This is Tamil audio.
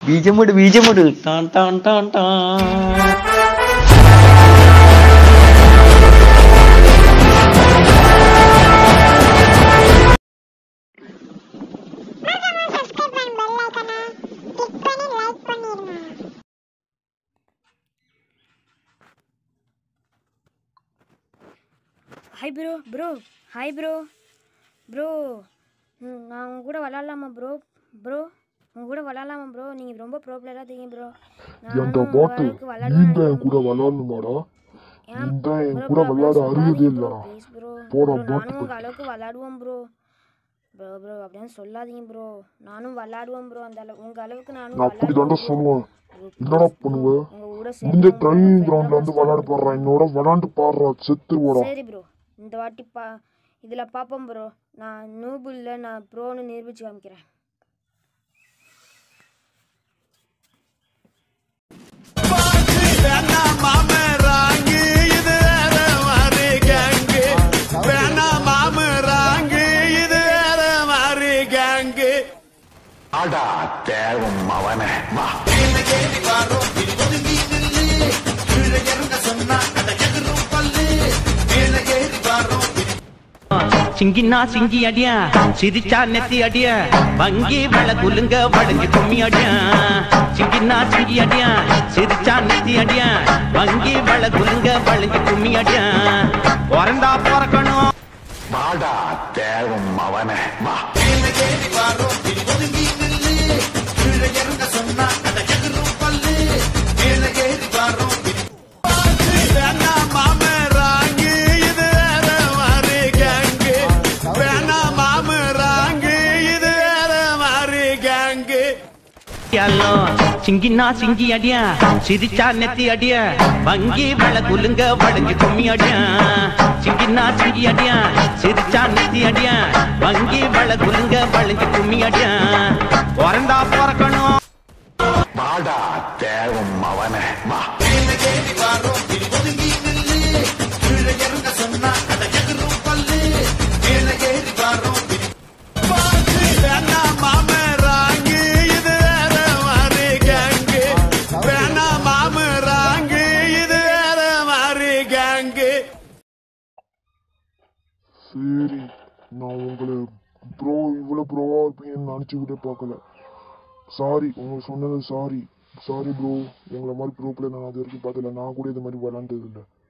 ബീജമുട് ബീജമുട് ടാൻ ടാൻ ടാൻ ടാൻ சப்ஸ்கிரைப் பண்ணி பெல் ஐகானை கிளிக் பண்ணி லைக் பண்ணிருங்க hi bro bro hi bro bro நான் உங்க கூட விளாட்லாமா ப்ரோ ப்ரோ உங்க கூட விளாட்லாமா ப்ரோ நீங்கள் ரொம்ப ப்ரோ பிளேயராக தெரியும் ப்ரோ ஏன்டா பாட்டு நீங்க என் கூட விளாடணுமாடா நீங்க என் கூட விளையாட அருகதே இல்லடா ப்ளீஸ் ப்ரோ போடா, நானும் பாட்டு உங்கள் அளவுக்கு விளாடுவோம் ப்ரோ ப்ரோ ப்ரோ அப்படின்னு சொல்லாதீங்க ப்ரோ நானும் விளாடுவேன் ப்ரோ அந்த அளவு உங்கள் அளவுக்கு நானும் நான் அப்படி தாண்டா சொல்லுவேன் என்னடா பண்ணுவ உங்கள் கூட முடிஞ்ச சேர்ந்து ட்ரைனிங் கிரவுண்ட்ல வந்து விளையாட பாடுறா என்னோட விளாண்டு பாடுறா செத்துருவோடா சரி ப்ரோ இந்த வாட்டி பா இதில் பார்ப்போம் ப்ரோ நான் நூபுல்ல நான் ப்ரோன்னு நிரூபிச்சு காமிக்கிறேன் ஆடா தேவம் அவனே வா சிங்கினா சிங்கி அடியா சிரிச்சா நெத்தி அடியா வங்கி வள குலுங்க வளைஞ்சு கும்மி அடியா சிங்கினா சிங்கி அடியா சிரிச்சா நெத்தி அடியா வங்கி வள குலுங்க வளைஞ்சு கும்மி அடியா பிறந்தா பிறக்கணும் வாடா தேவம் அவனே வா யாலோ சிங்கினா சிங்கி அடியா சிரிச்சா நெத்தி அடியா வங்கி வள குலுங்க வளைஞ்சு கும்மி அடியா சிங்கினா சிங்கி அடியா சிரிச்சா நெத்தி அடியா வங்கி வள குலுங்க வளைஞ்சு கும்மி அடியா பிறந்தா பிறக்கணும் வாடா தேவம் அவனே வா சரி நான் உங்களை ப்ரோ இவ்வளோ ப்ரோவா இருப்பீங்கன்னு நினச்சிக்கிட்டே பார்க்கல சாரி உங்களுக்கு சொன்னது சாரி சாரி ப்ரோ உங்களை மாதிரி ப்ரோ பிளேயர் நான் அது வரைக்கும் பார்த்ததில்ல நான் கூட இது மாதிரி விளாண்டது இல்லை